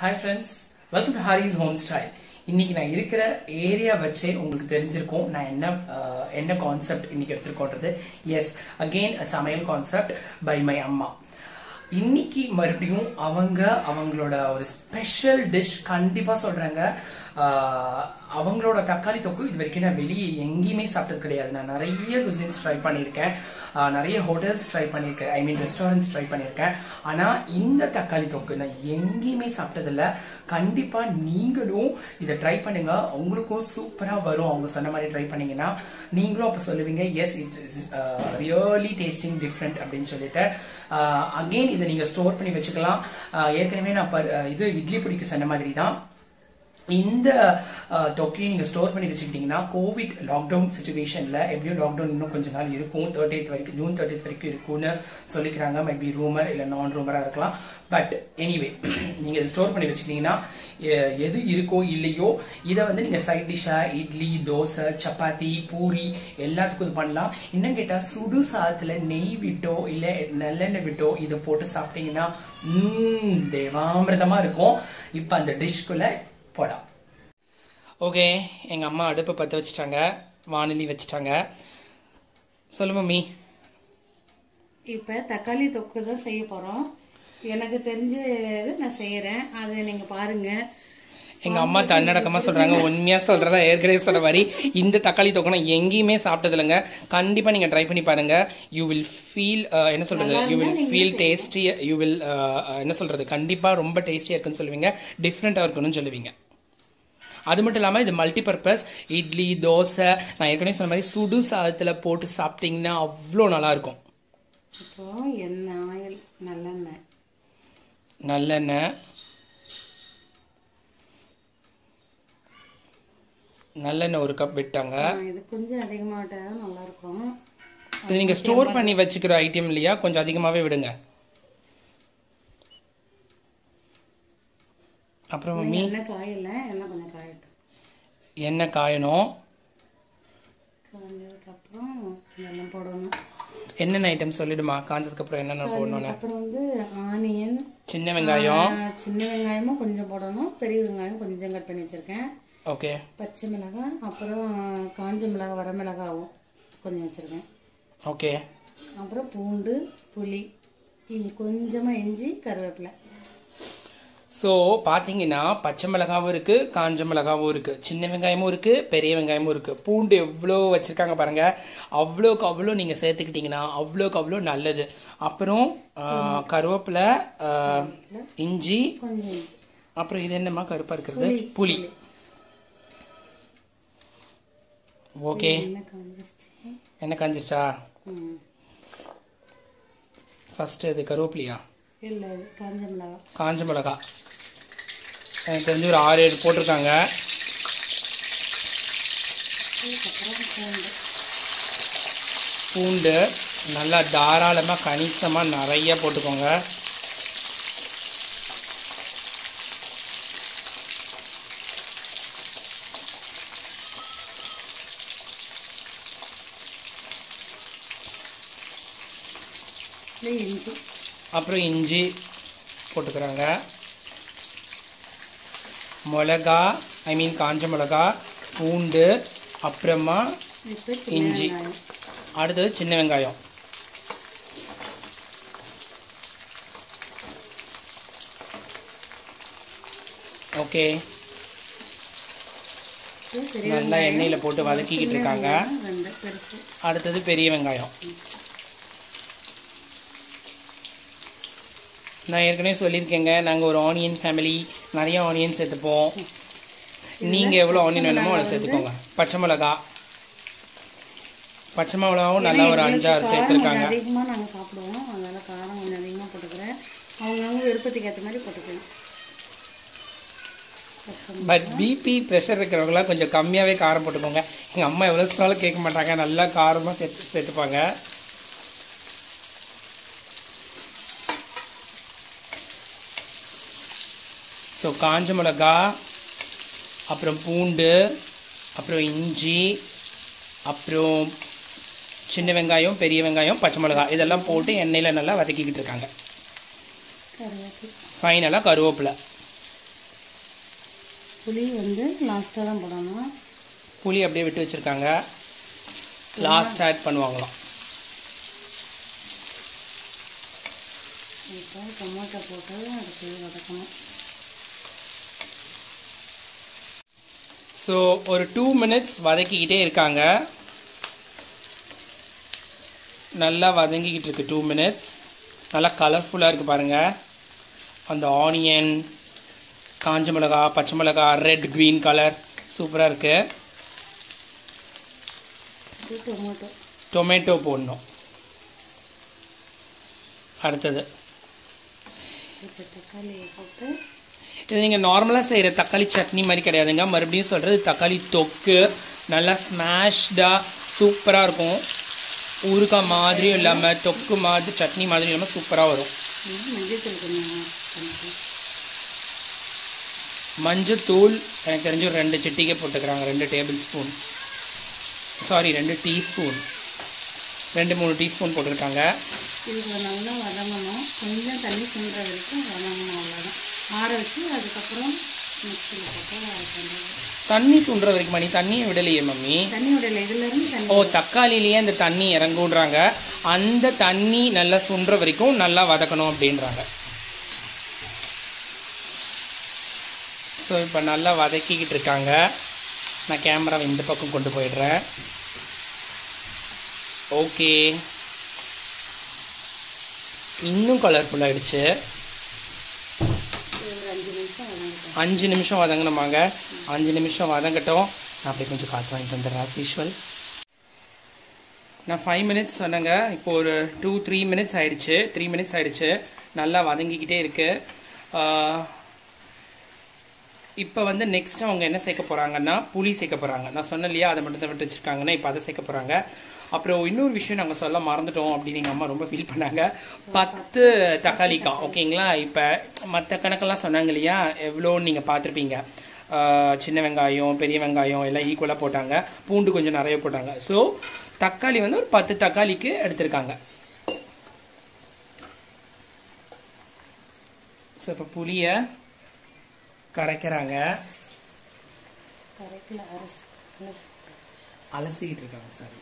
Hi friends welcome to Harris home style இன்னைக்கு நான் இருக்கிற ஏரியா வச்சே உங்களுக்கு தெரிஞ்சிருக்கும் நான் என்ன அஹ், என்ன கான்செப்ட் இன்னைக்கு எடுத்திருக்கோன்றது எஸ் அகெயின் சமையல் கான்செப்ட் பை மை அம்மா இன்னைக்கு மறுபடியும் அவங்க அவங்களோட ஒரு ஸ்பெஷல் டிஷ் கண்டிப்பா சொல்றாங்க ஆஹ், அவங்களோட தக்காளி தொக்கு இது வரைக்கும் நான் வெளியே எங்கேயுமே சாப்பிட்டது கிடையாது நான் நிறைய குசின்ஸ் ட்ரை பண்ணியிருக்கேன் ஆஹ், நிறைய ஹோட்டல்ஸ் ட்ரை பண்ணியிருக்கேன் ஐ மீன் ரெஸ்டாரண்ட்ஸ் ட்ரை பண்ணியிருக்கேன் ஆனா இந்த தக்காளி தொக்கு நான் எங்கேயுமே சாப்பிட்டதில்ல கண்டிப்பா நீங்களும் இதை ட்ரை பண்ணுங்க உங்களுக்கும் சூப்பரா வரும் அவங்க சொன்ன மாதிரி ட்ரை பண்ணீங்கன்னா நீங்களும் அப்ப சொல்லுவீங்க yes it's is really tasting different அப்படின்னு சொல்லிட்டு அகெயின் இதை நீங்க ஸ்டோர் பண்ணி வச்சுக்கலாம் ஆஹ் ஏற்கனவே நான் பர்- ஆஹ் இது இட்லி பொடிக்கு சொன்ன மாதிரி தான் இந்த அஹ், தொகையை நீங்க ஸ்டோர் பண்ணி வச்சுக்கிட்டீங்கன்னா கோவிட் லாக்டவுன் சுச்சுவேஷன்ல எப்படியும் லாக்டவுன் இன்னும் கொஞ்ச நாள் இருக்கும் தேர்ட்டித் வரைக்கும் ஜூன் தேர்ட்டித் வரைக்கும் இருக்கும்னு சொல்லிக்கிறாங்க மைட் பி ரூமர் இல்ல நான் ரூமரா இருக்கலாம் பட் எனிவே நீங்க இதை ஸ்டோர் பண்ணி வச்சுக்கிட்டீங்கன்னா எ- எது இருக்கோ இல்லையோ இதை வந்து நீங்க சைட் டிஷ்ஷா இட்லி தோசை சப்பாத்தி பூரி எல்லாத்துக்கும் இது பண்ணலாம் இன்னும் கேட்டா சுடு சாதத்துல நெய் விட்டோ இல்ல நல்லெண்ணெய் விட்டோ இதை போட்டு சாப்பிட்டீங்கன்னா ம்ம், தேவாமிர்தமா இருக்கும் இப்ப அந்த டிஷ்குள்ள போலாம் ஓகே எங்க அம்மா அடுப்பை பற்ற வச்சுட்டாங்க வானொலி வச்சுட்டாங்க சொல்லு மம்மி இப்போ தக்காளி தொக்கு தான் செய்ய போகிறோம் எனக்கு தெரிஞ்சது நான் செய்கிறேன் அதை நீங்கள் பாருங்கள் எங்க அம்மா தன்னடக்கமா சொல்றாங்க உண்மையா சொல்றதா ஏற்கனவே சொன்ன மாதிரி இந்த தக்காளி தொக்கை நான் எங்கேயுமே சாப்பிட்டது இல்லைங்க கண்டிப்பா நீங்க ட்ரை பண்ணி பாருங்க யூ வில் ஃபீல் என்ன சொல்றது you will feel tasty you will என்ன சொல்றது கண்டிப்பா ரொம்ப டேஸ்டியா இருக்குன்னு சொல்லுவீங்க டிஃப்ரெண்டா இருக்குன்னு சொல்லுவீங்க அது மட்டும் இல்லாம இது மல்டி பர்பஸ் இட்லி தோசை நான் ஏற்கனவே சொன்ன மாதிரி சுடு சாதத்துல போட்டு சாப்பிட்டீங்கன்னா அவ்வளோ நல்லா இருக்கும் இப்போ எண்ணெய் ஆயில் நல்லெண்ணெய் நல்லெண்ணெய் நல்லெண்ணெய் ஒரு கப் விட்டாங்க ஆ, இது கொஞ்சம் அதிகமாக விட்டால் தான் நல்லாயிருக்கும் இது நீங்க ஸ்டோர் பண்ணி வச்சுக்கிற ஐட்டம் இல்லையா கொஞ்சம் அதிகமாவே விடுங்க அப்புறம் மம்மி எண்ணெய் காயல எண்ணெய் கொஞ்சம் காயட்டும் எண்ணெய் காயணும் காஞ்சதுக்கப்புறம் இதெல்லாம் போடணும் என்னென்ன ஐட்டம் சொல்லிடுமா காஞ்சதுக்கு அப்புறம் என்னென்ன போடணும்னு அப்புறம் வந்து ஆனியன் சின்ன வெங்காயம் சின்ன வெங்காயமும் கொஞ்சம் போடணும் பெரிய வெங்காயம் கொஞ்சம் கட் பண்ணி வச்சுருக்கேன் ஓகே பச்சை மிளகாய் அப்புறம் காஞ்ச மிளகாய் வர மிளகாவும் கொஞ்சம் வச்சுருக்கேன் ஓகே அப்புறம் பூண்டு புளி இ- கொஞ்சமா இஞ்சி கருவேப்பிலை ஸோ பார்த்தீங்கன்னா பச்சை மிளகாவும் இருக்கு காஞ்ச மிளகாவும் இருக்கு சின்ன வெங்காயமும் இருக்கு பெரிய வெங்காயமும் இருக்கு பூண்டு எவ்வளோ வச்சிருக்காங்க பாருங்க அவ்வளோக்கு அவ்வளோ நீங்க சேர்த்துக்கிட்டீங்கன்னா அவ்வளோக்கு அவ்வளோ நல்லது அப்புறம் ஆ, கருவேப்பிலை ஆ, இஞ்சி கொஞ்சம் இஞ்சி அப்புறம் இது என்னம்மா கருப்பா இருக்கிறது புளி ஓகே எண்ணெய் காஞ்சிருச்சு என்ன காஞ்சிச்சா ம் ஃபர்ஸ்ட் இது கருவேப்பிலையா இல்லை இது காஞ்ச மிளகாய் காஞ்ச மிளகா எனக்கு தெரிஞ்சு ஒரு ஆறு ஏழு போட்டிருக்காங்க அதுக்கப்புறம் பூண்டு பூண்டு நல்லா தாராளமாக கணிசமாக நிறைய போட்டுக்கோங்க இல்லை இஞ்சி அப்புறம் இஞ்சி போட்டுக்கிறாங்க மிளகா ஐ மீன் காஞ்ச மிளகா பூண்டு அப்புறமா இப்போ இஞ்சி. சின்ன வெங்காயம் அடுத்தது சின்ன வெங்காயம் ஓகே இப்போ பெரிய நல்லா எண்ணெயில் போட்டு வதக்கிக்கிட்டு இருக்காங்க வெங்காயம் ரெண்டு பெருசு அடுத்தது பெரிய வெங்காயம் நான் ஏற்கனவே சொல்லியிருக்கேங்க நாங்கள் ஒரு ஆனியன் ஃபேமிலி நிறைய ஆனியன் சேர்த்துப்போம் நீங்கள் எவ்வளோ ஆனியன் வேணுமோ அதை சேர்த்துக்கோங்க பச்சை மிளகா பச்சை மிளகாவும் நல்லா ஒரு அஞ்சாறு சேர்த்துருக்காங்க அதிகமாக நாங்கள் சாப்பிடுவோம் அதனால காரம் கொஞ்சம் அதிகமாக போட்டுக்கிறேன் அவங்கவுங்க விருப்பத்துக்கு ஏற்ற மாதிரி போட்டுக்கலாம் பச்சை பட் பிபி ப்ரெஷர் இருக்கிறவங்களாம் கொஞ்சம் கம்மியாகவே காரம் போட்டுக்கோங்க எங்கள் அம்மா எவ்வளோ சொன்னாலும் கேட்க மாட்டாங்க நல்லா காரமாக சேர்த்து சேர்த்துப்பாங்க ஸோ காஞ்ச மிளகா அப்புறம் பூண்டு அப்புறம் இஞ்சி அப்புறம் சின்ன வெங்காயம் பெரிய வெங்காயம் பச்சை மிளகா இதெல்லாம் போட்டு எண்ணெயில் நல்லா வதக்கிக்கிட்டு இருக்காங்க கருவேப்பிலை ஃபைனலாக கருவேப்பிலை புளி வந்து லாஸ்ட்டாக தான் போடணும் புளி அப்படியே விட்டு வச்சிருக்காங்க லாஸ்ட் ஆட் பண்ணுவாங்களாம் இப்போ டொமேட்டோ போட்டு அதுக்கு வதக்கணும் ஸோ ஒரு டூ மினிட்ஸ் வதக்கிக்கிட்டே இருக்காங்க நல்லா வதங்கிக்கிட்டு இருக்கு டூ மினிட்ஸ் நல்லா கலர்ஃபுல்லாக இருக்குது பாருங்கள் அந்த ஆனியன் காஞ்ச மிளகா பச்சை மிளகா ரெட் க்ரீன் கலர் சூப்பராக இருக்குது இது டொமேட்டோ டொமேட்டோ போடணும் அடுத்தது இப்போ தக்காளியை போட்டு இது நீங்கள் நார்மலாக செய்கிற தக்காளி சட்னி மாதிரி கிடையாதுங்க மறுபடியும் சொல்கிறது தக்காளி தொக்கு நல்லா ஸ்மாஷ்டாக சூப்பராக இருக்கும் ஊறுகாய் மாதிரியும் இல்லாமல் தொக்கு மாதிரி சட்னி மாதிரி இல்லாமல் சூப்பராக வரும் இது மஞ்சத்தூள் கொஞ்சம் பண்ணிக்கலாம் மஞ்சத்தூள் எனக்கு தெரிஞ்சு ஒரு ரெண்டு சிட்டிகை போட்டுக்கிறாங்க ரெண்டு டேபிள் ஸ்பூன் சாரி ரெண்டு டீஸ்பூன் ரெண்டு மூணு டீஸ்பூன் போட்டுக்கிட்டாங்க இதுக்கு நல்லா வதங்கணும் கொஞ்சம் தண்ணி சுண்டுற வரைக்கும் வதங்கணும் அவ்வளோதான் ஆற வச்சு அதுக்கப்புறம் மிக்சியில் போட்டு அரைக்கணும் தண்ணி சுண்டுற வரைக்கும் மணி தண்ணியை விடலையே மம்மி தண்ணியோட இதுலேருந்து தண்ணி ஓ தக்காளிலேயே அந்த தண்ணி இறங்குன்றாங்க அந்த தண்ணி நல்லா சுண்டுற வரைக்கும் நல்லா வதக்கணும் அப்படின்றாங்க ஸோ இப்போ நல்லா வதக்கிக்கிட்டு இருக்காங்க நான் கேமராவை இந்த பக்கம் கொண்டு போயிடுறேன் ஓகே இன்னும் கலர்ஃபுல் ஆயிடுச்சு ஒரு அஞ்சு நிமிஷம் வதங்கிட்டோம் அஞ்சு நிமிஷம் வதங்கணுமாங்க அஞ்சு நிமிஷம் வதங்கட்டும் நான் அப்படியே கொஞ்சம் காற்று வாங்கிட்டு வந்துடுறேன் as usual நான் ஃபைவ் மினிட்ஸ் சொன்னேங்க இப்போ ஒரு டூ த்ரீ மினிட்ஸ் ஆயிடுச்சு த்ரீ மினிட்ஸ் ஆயிடுச்சு நல்லா வதங்கிக்கிட்டே இருக்கு ஆஹ், இப்போ வந்து நெக்ஸ்ட் அவங்க என்ன சேர்க்க போறாங்கன்னா புளி சேர்க்க போறாங்க நான் சொன்னேன் இல்லையா அதை மட்டும் தான் விட்டு வச்சிருக்காங்கன்னா இப்போ அதை சேர்க்க போறாங்க அப்புறம் இன்னொரு விஷயம் நாங்கள் சொல்ல மறந்துட்டோம் அப்படின்னு எங்கள் அம்மா ரொம்ப ஃபீல் பண்ணாங்க பத்து தக்காளிக்கா ஓகேங்களா இப்போ மற்ற கணக்கெல்லாம் சொன்னாங்க இல்லையா எவ்வளோன்னு நீங்கள் பார்த்துருப்பீங்க ஆஹ் சின்ன வெங்காயம் பெரிய வெங்காயம் எல்லாம் ஈக்குவலாக போட்டாங்க பூண்டு கொஞ்சம் நிறைய போட்டாங்க ஸோ தக்காளி வந்து ஒரு பத்து தக்காளிக்கு எடுத்திருக்காங்க ஸோ இப்போ புளியை கரைக்கிறாங்க கரைக்கல அரிசி அரிசி அலசிக்கிட்டு இருக்காங்க சாரி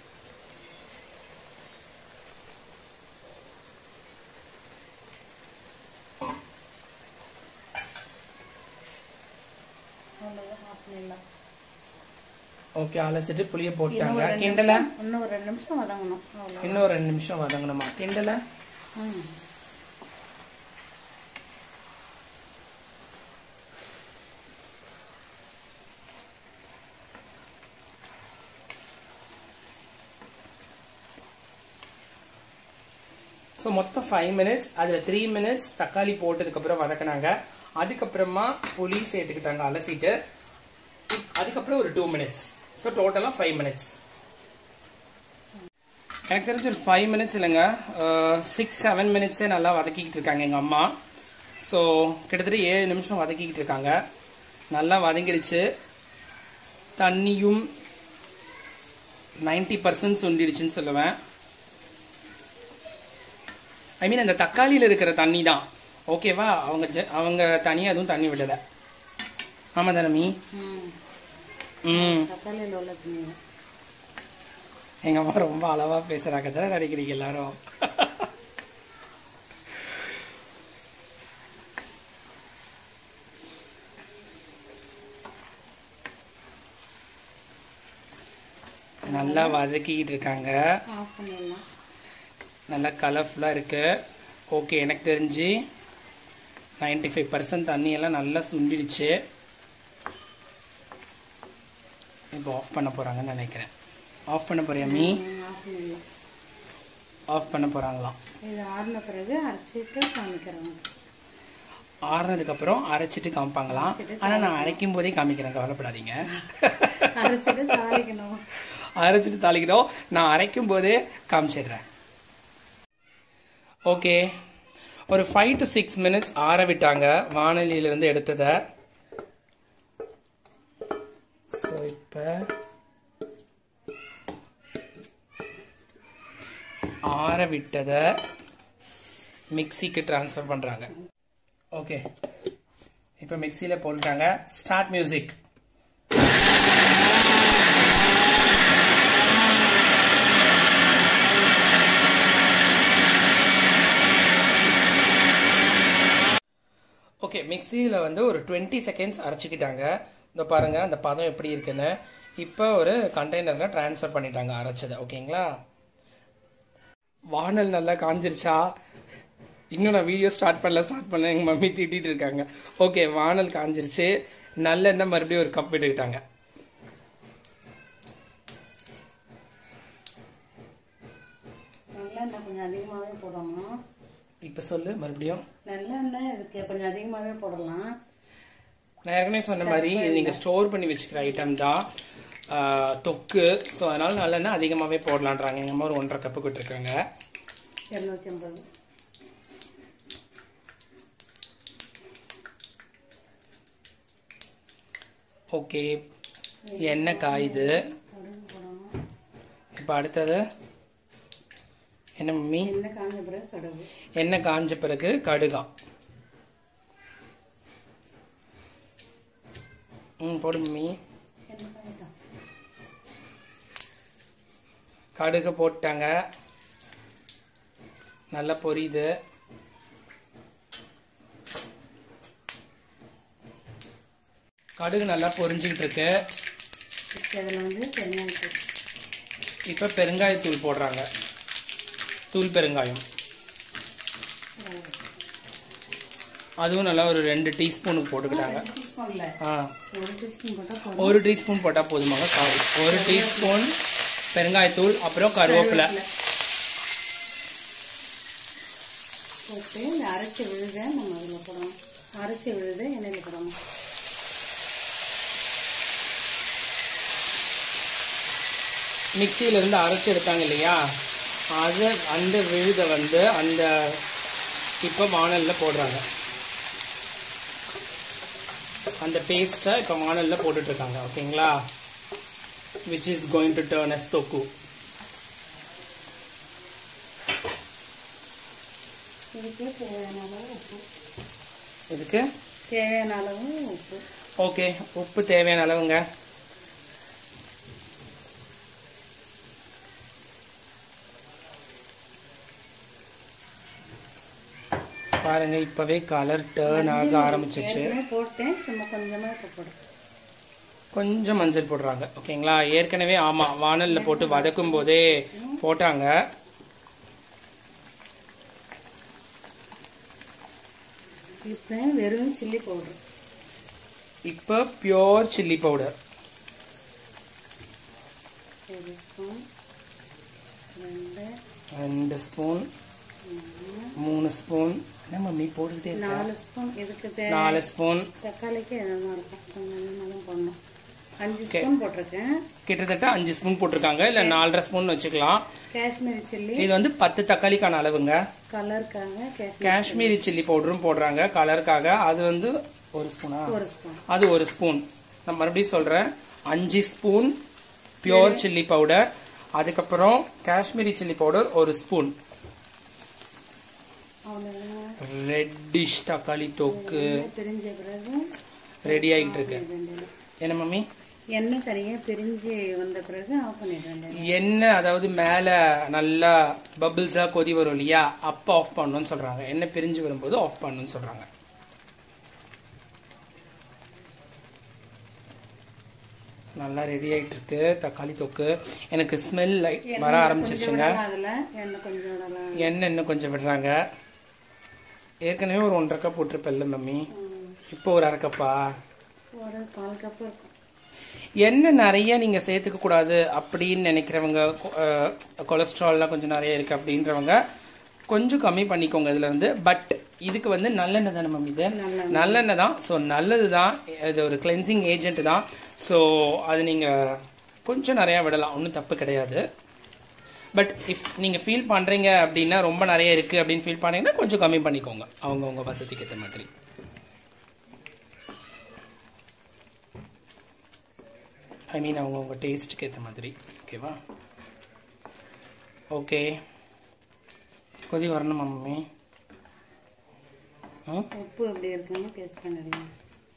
அவ்வளோதான் ஆஃப் பண்ணிடலாம் ஓகே அலசிட்டு புளியை இன்னும் போட்டாங்க ஒரு ரெண்டு கிண்டல நிமிஷம் இன்னும் ஒரு ரெண்டு நிமிஷம் வதங்கணும் அவ்வளோ இன்னும் ஒரு ரெண்டு நிமிஷம் வதங்கணுமா கிண்டல ம் ஸோ மொத்தம் ஃபைவ் மினிட்ஸ் அதில் த்ரீ மினிட்ஸ் தக்காளி போட்டதுக்கப்புறம் வதக்குனாங்க அதுக்கப்புறமா புளி சேர்த்துக்கிட்டாங்க அலசிட்டு அதுக்கப்புறம் ஒரு டூ மினிட்ஸ் ஸோ டோட்டலாக ஃபைவ் மினிட்ஸ் எனக்கு தெரிஞ்ச ஒரு ஃபைவ் மினிட்ஸ் இல்லைங்க சிக்ஸ் செவன் மினிட்ஸே நல்லா வதக்கிக்கிட்டு இருக்காங்க எங்கள் அம்மா ஸோ கிட்டத்தட்ட ஏழு நிமிஷம் வதக்கிக்கிட்டு இருக்காங்க நல்லா வதங்கிடுச்சு தண்ணியும் நைன்டி பர்சன்ட் சுண்டிடுச்சுன்னு சொல்லுவேன் ஐ மீன் அந்த தக்காளியில் இருக்கிற தண்ணி தான் ஓகேவா அவங்க ஜ- அவங்க தனியாக எதுவும் தண்ணி விடலை ஆமாம் தானே மீ ம் ம் தக்காளியில் உள்ள தண்ணி எங்கள் அம்மா ரொம்ப அளவாக பேசுகிறாங்க தானே நினைக்கிறீங்க எல்லாரும் நல்லா வதக்கிக்கிட்டு இருக்காங்க ஆஃப் பண்ணிடலாம் நல்லா கலர்ஃபுல்லாக இருக்குது ஓகே எனக்கு தெரிஞ்சு 95% ஃபைவ் பர்சன்ட் தண்ணியெல்லாம் நல்லா சுண்டிடுச்சு இப்போ ஆஃப் பண்ண போகிறாங்கன்னு நினைக்கிறேன் ஆஃப் பண்ண போறியா மீ ம், ஆஃப் பண்ணிடலாம் ஆஃப் பண்ண போகிறாங்களாம் இது ஆறின பிறகு அரைச்சிட்டு காமிக்கிறோம் ஆறுனதுக்கப்புறம் அரைச்சிட்டு காமிப்பாங்களாம் ஆனால் நான் அரைக்கும் போதே காமிக்கிறேன் கவலைப்படாதீங்க அரைச்சிட்டு தாளிக்கணும் அரைச்சிட்டு தாளிக்கணும் நான் அரைக்கும் போதே காமிச்சிடுறேன் ஓகே ஒரு ஃபைவ் டு சிக்ஸ் மினிட்ஸ் ஆற விட்டாங்க வானொலியிலிருந்து எடுத்ததை ஸோ இப்போ ஆற விட்டதை மிக்சிக்கு ட்ரான்ஸ்ஃபர் பண்ணுறாங்க ஓகே இப்போ மிக்சியில் போட்டுட்டாங்க ஸ்டார்ட் மியூசிக் ஓகே மிக்சியில் வந்து ஒரு டுவெண்ட்டி செகண்ட்ஸ் அரைச்சிக்கிட்டாங்க இந்த பாருங்க அந்த பதம் எப்படி இருக்குன்னு இப்போ ஒரு கண்டெய்னரில் ட்ரான்ஸ்ஃபர் பண்ணிட்டாங்க அரைச்சதை ஓகேங்களா வானல் நல்லா காஞ்சிருச்சா இன்னும் நான் வீடியோ ஸ்டார்ட் பண்ணல ஸ்டார்ட் பண்ண எங்கள் மம்மி திட்டிட்டு இருக்காங்க ஓகே வானல் காஞ்சிருச்சு நல்லெண்ணெய் மறுபடியும் ஒரு கப் விட்டுக்கிட்டாங்க நல்லெண்ணெய் கொஞ்சம் அதிகமாகவே போடணும் இப்போ சொல்லு மறுபடியும் நல்லெண்ணெய் இதுக்கு கொஞ்சம் அதிகமாகவே போடலாம் நான் ஏற்கனவே சொன்ன மாதிரி இது நீங்கள் ஸ்டோர் பண்ணி வச்சுக்கிற ஐட்டம் தான் ஆஹ், தொக்கு ஸோ அதனால நல்லெண்ணெய் அதிகமாகவே போடலான்றாங்க எங்கள் அம்மா ஒரு ஒன்றரை கப்பு விட்டுருக்காங்க இரநூத்தி ஐம்பது ஓகே எண்ணெய் காயுது கடுகு போடணும் இப்போ அடுத்தது என்ன மம்மி எண்ணெய் காஞ்ச பிறகு கடுகு எண்ணெய் காஞ்ச பிறகு கடுகா ம் போடு மம்மி எண்ணெய் காயட்டும் கடுகு போட்டாங்க நல்லா பொரியுது கடுகு நல்லா பொரிஞ்சுக்கிட்டு இருக்கு இப்போ இதில் வந்து பெருங்காயத்தூள் இப்போ பெருங்காயத்தூள் போடுறாங்க தூள் பெருங்காயம் அதுவும் நல்லா ஒரு ரெண்டு டீஸ்பூனுக்கு போட்டுக்கிட்டாங்க ரெண்டு டீஸ்பூனில் ஆ ஒரு டீஸ்பூன் போட்டால் போதும் ஒரு டீஸ்பூன் போட்டால் போதுமாங்க சாரி ஒரு டீஸ்பூன் பெருங்காயத்தூள் அப்புறம் கருவேப்பிலை போட்டு இந்த அரைச்சி விழுத நம்ம அதில் போடணும் அரைச்சி விழுத எண்ணெயில் போடணும் மிக்சியில இருந்து அரைச்சி எடுத்தாங்க இல்லையா அது அந்த விழுதை வந்து அந்த இப்போ வானல்ல போடுறாங்க அந்த பேஸ்ட்டை இப்போ வானல்ல போட்டுட்டு இருக்காங்க ஓகேங்களா which is going to turn as thokku இதுக்கு தேவையான அளவு உப்பு இதுக்கு தேவையான அளவு உப்பு ஓகே உப்பு தேவையான அளவுங்க பாருங்க இப்பவே கலர் டேர்ன் ஆக ஆரம்பிச்சிச்சு ஏற்கனவே போட்டேன் சும்மா கொஞ்சமாக இப்போ போடு கொஞ்சம் மஞ்சள் போடுறாங்க ஓகேங்களா ஏற்கனவே ஆமா வானல்ல போட்டு வதக்கும் போதே போட்டாங்க இப்போ வெறும் சில்லி பவுடர் இப்போ பியோர் சில்லி பவுடர் ஒரு ஸ்பூன் ரெண்டு ரெண்டு ஸ்பூன் மூணு ஸ்பூன் என்ன மம்மி போட்டுக்கிட்டே இருக்க நாலு ஸ்பூன் இதுக்கு தேவை நாலு ஸ்பூன் தக்காளிக்கு எதாவது இருக்கும் கொஞ்சம் கொஞ்சமாக போடணும் அஞ்சு ஸ்பூன் போட்டிருக்கேன் கிட்டத்தட்ட அஞ்சு ஸ்பூன் போட்டிருக்காங்க இல்ல நாலரை ஸ்பூன் வச்சுக்கலாம் காஷ்மீரி சில்லி இது வந்து பத்து தக்காளிக்கான அளவுங்க கலருக்காக காஷ்மீரி காஷ்மீரி சில்லி பவுடரும் போடுறாங்க கலருக்காக அது வந்து ஒரு ஸ்பூனா ஒரு ஸ்பூன் அது ஒரு ஸ்பூன் நான் மறுபடியும் சொல்றேன் அஞ்சு ஸ்பூன் பியோர் சில்லி பவுடர் அதுக்கப்புறம் காஷ்மீரி சில்லி பவுடர் ஒரு ஸ்பூன் அவ்வளோதான் ரெட்டிஷ் தக்காளி தொக்கு பிரிஞ்ச பிறகு ரெடி ஆகிட்டு இருக்கு என்ன மம்மி எண்ணெய் தனியாக பிரிஞ்சு வந்த பிறகு ஆஃப் பண்ணிட வேண்டியது எண்ணெய் அதாவது மேல நல்லா பபிள்ஸா கொதி வரும் இல்லையா அப்ப ஆஃப் பண்ணணும்னு சொல்றாங்க எண்ணெய் பிரிஞ்சு வரும்போது ஆஃப் பண்ணணும்னு சொல்றாங்க நல்லா ரெடி ஆயிட்டு இருக்கு தக்காளி தொக்கு எனக்கு ஸ்மெல் வர ஆரம்பிச்சிருச்சுங்க அதில் எண்ணெய் கொஞ்சம் விடலாம் எண்ணெய் இன்னும் கொஞ்சம் விடுறாங்க ஏற்கனவே ஒரு ஒன்றரை கப் போட்டிருப்பேன்ல மம்மி இப்போ ஒரு அரை கப்பா ஒரு கால் கப்பு இருக்கும் எண்ணெய் நிறைய நீங்க சேர்த்துக்க கூடாது அப்படின்னு நினைக்கிறவங்க அஹ், கொலஸ்ட்ரால்லாம் கொஞ்சம் நிறைய இருக்கு அப்படின்றவங்க கொஞ்சம் கம்மி பண்ணிக்கோங்க இதுல இருந்து பட் இதுக்கு வந்து நல்லெண்ணெய் தானே மம்மி இது நல்லெண்ணெய். நல்லெண்ணெய் தான் ஸோ நல்லது தான் இது ஒரு கிளென்சிங் ஏஜென்ட் தான் ஸோ அது நீங்க கொஞ்சம் நிறைய விடலாம் ஒன்றும் தப்பு கிடையாது பட் இஃப் நீங்க ஃபீல் பண்றீங்க அப்படின்னா ரொம்ப நிறைய இருக்கு அப்படின்னு ஃபீல் பண்ணீங்கன்னா கொஞ்சம் கம்மி பண்ணிக்கோங்க அவங்கவுங்க வசதிக்கு ஏற்ற மாதிரி ஐ மீன் அவங்கவுங்க டேஸ்ட்டுக்கு ஏற்ற மாதிரி ஓகேவா ஓகே கொதி வரணுமா மம்மி ம் உப்பு எப்படி இருக்குன்னு டேஸ்ட் பண்ணிடலாம்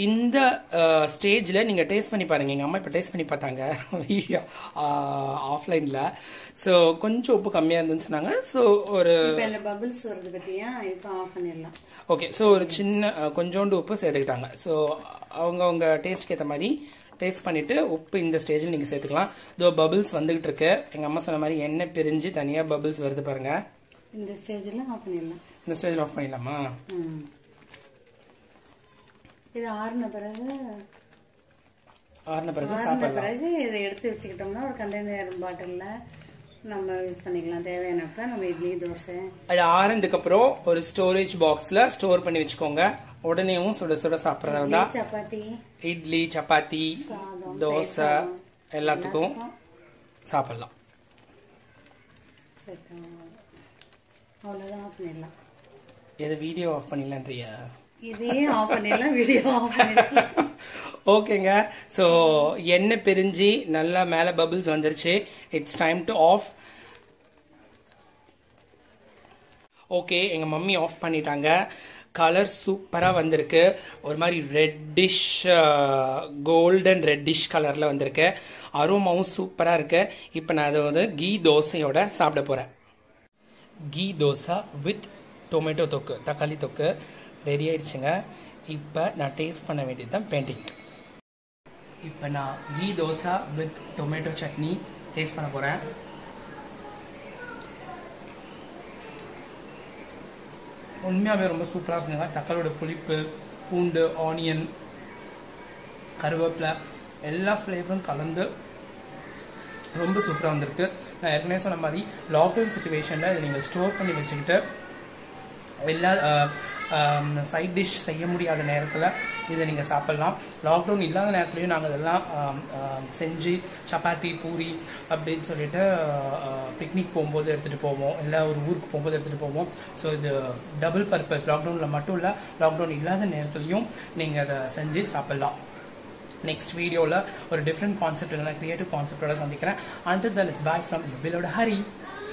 இந்த ஸ்டேஜில் நீங்கள் டேஸ்ட் பண்ணி பாருங்க எங்கள் அம்மா இப்போ டேஸ்ட் பண்ணி பார்த்தாங்க வீடியோ ஆஃப்லைனில் ஸோ கொஞ்சம் உப்பு கம்மியாக இருந்துன்னு சொன்னாங்க ஸோ ஒரு இப்போ இந்த பபிள்ஸ் வருது பத்தியா இப்போ ஆஃப் பண்ணிடலாம் ஓகே ஸோ ஒரு சின்ன அஹ், கொஞ்சோண்டு உப்பு சேர்த்துக்கிட்டாங்க ஸோ அவங்கவுங்க டேஸ்ட்க்கு ஏற்ற மாதிரி டேஸ்ட் பண்ணிட்டு உப்பு இந்த ஸ்டேஜில் நீங்கள் சேர்த்துக்கலாம் இதோ பபிள்ஸ் வந்துகிட்டு இருக்கு எங்கள் அம்மா சொன்ன மாதிரி எண்ணெய் பிரிஞ்சு தனியாக பபிள்ஸ் வருது பாருங்க இந்த ஸ்டேஜில் ஆஃப் பண்ணிடலாம் இந்த ஸ்டேஜில் ஆஃப் பண்ணிடலாமா ம் இது ஆறுன பிறகு ஆறின பிறகு ஆறுன சாப்பிடலாம் பிறகு இதை எடுத்து வச்சுக்கிட்டோம்னா ஒரு கண்டெய்னர் பாட்டிலில் நம்ம யூஸ் பண்ணிக்கலாம் தேவையானப்ப நம்ம இட்லி தோசை அது ஆறுனதுக்கு அப்புறம் ஒரு ஸ்டோரேஜ் பாக்ஸ்ல ஸ்டோர் பண்ணி வச்சுக்கோங்க உடனேவும் சுட சுட சாப்பிட்றதா இருந்தா சப்பாத்தி இட்லி சப்பாத்தி சாதம், தோசை தயிர் எல்லாத்துக்கும் சாப்பிடலாம் சரி அவ்வளோதான் ஆஃப் பண்ணிடலாம் எது வீடியோ ஆஃப் பண்ணிடலான்றியா இதே ஆஃப் பண்ணிடலாம் வீடியோ ஆஃப் பண்ணிடலாம் ஓகேங்க ஸோ எண்ணெய் பிரிஞ்சு நல்லா மேலே பபிள்ஸ் வந்துருச்சு it's time to off okay எங்கள் மம்மி ஆஃப் பண்ணிட்டாங்க கலர் சூப்பராக வந்திருக்கு ஒரு மாதிரி ரெட்டிஷ் கோல்டன் ரெட்டிஷ் கலரில் வந்திருக்கு அரோமாவும் சூப்பராக இருக்கு இப்போ நான் அதை வந்து கீ தோசையோட சாப்பிட போகிறேன் கீ தோசை வித் டொமேட்டோ தொக்கு தக்காளி தொக்கு ரெடி ஆயிடுச்சுங்க இப்போ நான் டேஸ்ட் பண்ண வேண்டியது தான் பெயிண்டிங் இப்போ நான் ghee dosa with tomato chutney taste பண்ண போகிறேன் உண்மையாகவே ரொம்ப சூப்பராக இருக்குங்க தக்காளியோட புளிப்பு பூண்டு ஆனியன் கருவேப்பிலை எல்லா ஃப்ளேவரும் கலந்து ரொம்ப சூப்பராக வந்திருக்கு நான் ஏற்கனவே சொன்ன மாதிரி லாக்டவுன் சுச்சுவேஷனில் இதை நீங்கள் ஸ்டோர் பண்ணி வச்சுக்கிட்டு எல்லா சைட் டிஷ் செய்ய முடியாத நேரத்தில் இதை நீங்கள் சாப்பிட்லாம் லாக்டவுன் இல்லாத நேரத்துலையும் நாங்கள் இதெல்லாம் ஆம், ஆம், செஞ்சு சப்பாத்தி பூரி அப்படின்னு சொல்லிட்டு பிக்னிக் போகும்போது எடுத்துகிட்டு போவோம் இல்லை ஒரு ஊருக்கு போகும்போது எடுத்துகிட்டு போவோம் ஸோ இது டபுள் பர்பஸ் லாக்டவுனில் மட்டும் இல்லை லாக்டவுன் இல்லாத நேரத்துலையும் நீங்கள் அதை செஞ்சு சாப்பிட்லாம் நெக்ஸ்ட் வீடியோவில் ஒரு டிஃப்ரெண்ட் கான்செப்ட் இல்லைனா கிரியேட்டிவ் கான்செப்டோட சந்திக்கிறேன் until then it's bye from பிலோட ஹரி